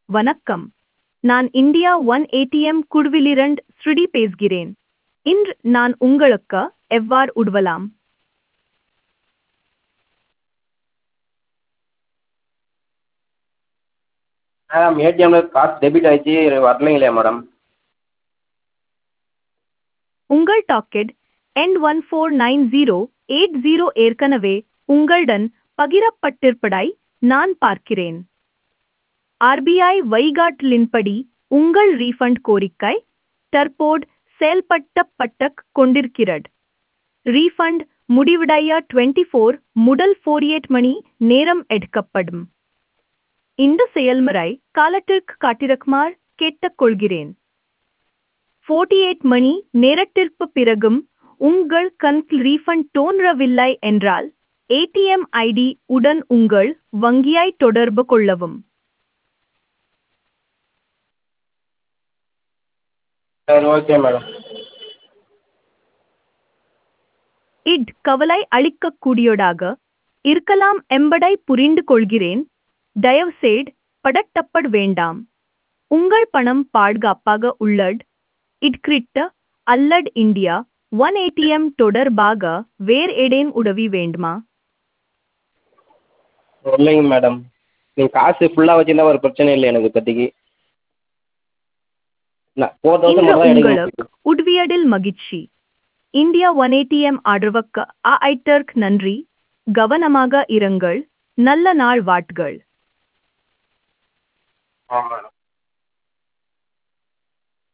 வணக்கம் நான் India One ATM குழுவிலிருந்து ஸ்ருதி பேசுகிறேன் இன்று நான் உங்களுக்கு எவ்வாறு உதவலாம் மேடம் ஏடிஎம்மில் காசு டெபிட் ஆகிடுச்சி வரலைங்களே மேடம் உங்கள் டாக்கெட் எண் one four nine zero eight zero ஏற்கனவே உங்களுடன் பகிரப்பட்டிருப்பதை நான் பார்க்கிறேன் ஆர்பிஐ வழிகாட்டலின்படி உங்கள் ரீஃபண்ட் கோரிக்கை தற்போது செயல்படுத்தப்பட்டுக் கொண்டிருக்கிறது ரீஃபண்ட் முடிவடைய டுவெண்ட்டி ஃபோர் முதல் ஃபோர் எயிட் மணி நேரம் எடுக்கப்படும் இந்த செயல்முறை காலத்திற்கு காட்டிருக்குமாறு கேட்டுக்கொள்கிறேன் ஃபோர்ட்டி எயிட் மணி நேரத்திற்கு பிறகும் உங்கள் கணக்கில் ரீஃபண்ட் தோன்றவில்லை என்றால் ஏடிஎம் ஐடி உடன் உங்கள் வங்கியை தொடர்பு கொள்ளவும் சரி ஓகே மேடம் இட் கவலை அளிக்கக்கூடியதாக இருக்கலாம் என்பதை புரிந்து கொள்கிறேன் தயவுசெய்து படட்டப்பட வேண்டாம் உங்கள் பணம் பாதுகாப்பாக உள்ளது இட்கிரிட்ட அல்லட் இந்தியா ஒன் ஏடிஎம் தொடர்பாக வேறு ஏதேன் உதவி வேண்டுமா இல்லைங்க மேடம் நீங்கள் காசு ஃபுல்லாக வச்சுருந்தா ஒரு பிரச்சனை இல்லை எனக்கு இப்போதைக்கு நான் ஃபோர் தௌசண்ட் இன்று மட்டும் தான் உங்களுக்கு எடுக்கணும் உதவியதில் மகிழ்ச்சி இந்தியா ஒன் ஏடிஎம் ஆதரவுக்கு ஆய்டர்க் நன்றி கவனமாக இருங்கள் நல்ல நாள் வாட்கள் ஆ மேடம்